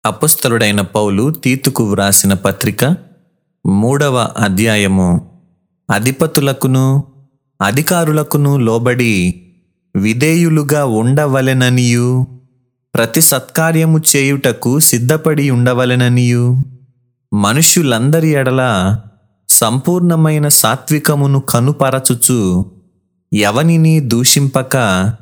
అపస్థలుడైన పౌలు తీతుకు వ్రాసిన పత్రిక మూడవ అధ్యాయము అధిపతులకును అధికారులకును లోబడి విధేయులుగా ఉండవలెననియు ప్రతి సత్కార్యము చేయుటకు సిద్ధపడి ఉండవలెననియు మనుష్యులందరి ఎడల సంపూర్ణమైన సాత్వికమును కనుపరచుచు ఎవనిని దూషింపక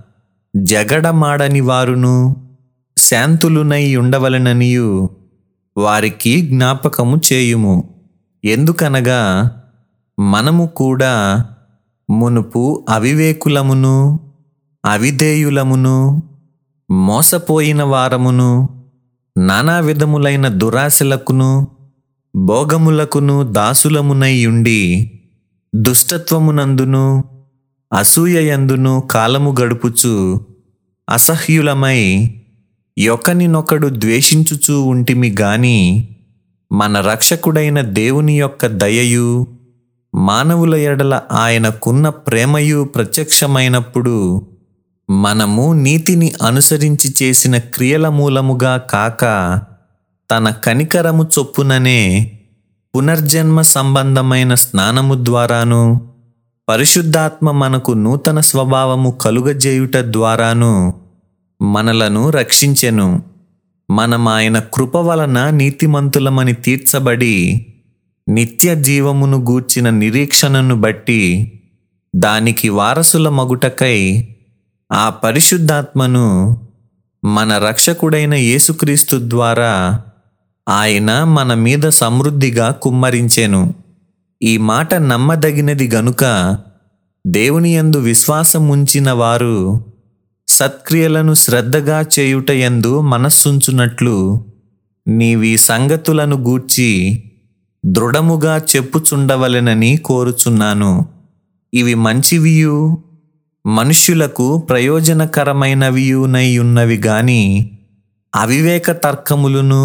జగడమాడని వారును శాంతులునై ఉండవలెననియు వారికి జ్ఞాపకము చేయుము ఎందుకనగా మనము కూడా మునుపు అవివేకులమును అవిధేయులమును మోసపోయిన వారమును నానా విధములైన దురాశలకును భోగములకును దాసులమునై ఉండి దుష్టత్వమునందును అసూయయందును కాలము గడుపుచు అసహ్యులమై ఒకనినొకడు ద్వేషించుచూ ఉంటిమి గాని మన రక్షకుడైన దేవుని యొక్క దయయు మానవుల ఎడల ఆయనకున్న ప్రేమయు ప్రత్యక్షమైనప్పుడు మనము నీతిని అనుసరించి చేసిన క్రియల మూలముగా కాక తన కనికరము చొప్పుననే పునర్జన్మ సంబంధమైన స్నానము ద్వారాను పరిశుద్ధాత్మ మనకు నూతన స్వభావము కలుగజేయుట ద్వారాను మనలను రక్షించెను మనం ఆయన కృప వలన నీతిమంతులమని తీర్చబడి నిత్య జీవమును గూర్చిన నిరీక్షణను బట్టి దానికి వారసుల మగుటకై ఆ పరిశుద్ధాత్మను మన రక్షకుడైన యేసుక్రీస్తు ద్వారా ఆయన మన మీద సమృద్ధిగా కుమ్మరించెను ఈ మాట నమ్మదగినది గనుక దేవుని యందు విశ్వాసం ఉంచిన వారు సత్క్రియలను శ్రద్ధగా చేయుటయందు మనస్సుంచునట్లు నీవీ సంగతులను గూర్చి దృఢముగా చెప్పుచుండవలెనని కోరుచున్నాను ఇవి మంచివియు మనుష్యులకు ప్రయోజనకరమైనవియునై ఉన్నవి గాని అవివేక తర్కములను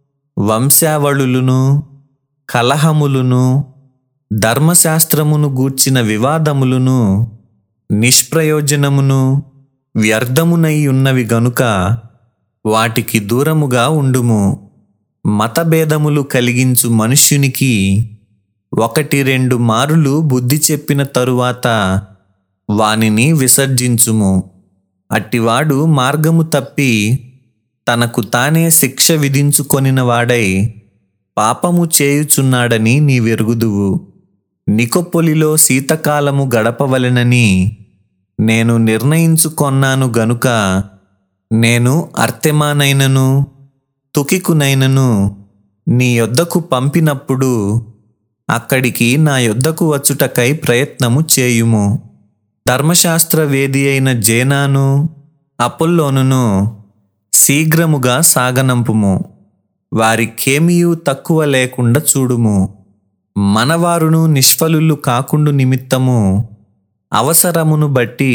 వంశావళులను కలహములను ధర్మశాస్త్రమును గూర్చిన వివాదములను నిష్ప్రయోజనమును వ్యర్థమునై ఉన్నవి గనుక వాటికి దూరముగా ఉండుము మతభేదములు కలిగించు మనుష్యునికి ఒకటి రెండు మారులు బుద్ధి చెప్పిన తరువాత వానిని విసర్జించుము అట్టివాడు మార్గము తప్పి తనకు తానే శిక్ష విధించుకొనిన వాడై పాపము చేయుచున్నాడని నీవెరుగుదువు నికొప్పొలిలో శీతకాలము గడపవలెనని నేను నిర్ణయించుకొన్నాను గనుక నేను అర్తెమానైనను తుకికునైనను నీ యొద్దకు పంపినప్పుడు అక్కడికి నా యొద్దకు వచ్చుటకై ప్రయత్నము చేయుము ధర్మశాస్త్ర వేది అయిన జేనాను అపుల్లోనును శీఘ్రముగా సాగనంపుము వారికేమియూ తక్కువ లేకుండా చూడుము మనవారును నిష్ఫలులు కాకుండు నిమిత్తము అవసరమును బట్టి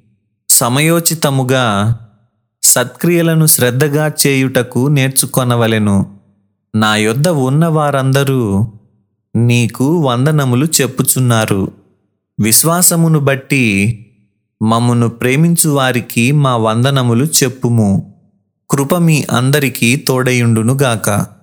సమయోచితముగా సత్క్రియలను శ్రద్ధగా చేయుటకు నేర్చుకొనవలెను నా యొద్ద ఉన్న వారందరూ నీకు వందనములు చెప్పుచున్నారు విశ్వాసమును బట్టి మమ్మును ప్రేమించు వారికి మా వందనములు చెప్పుము కృప మీ అందరికీ తోడయుండునుగాక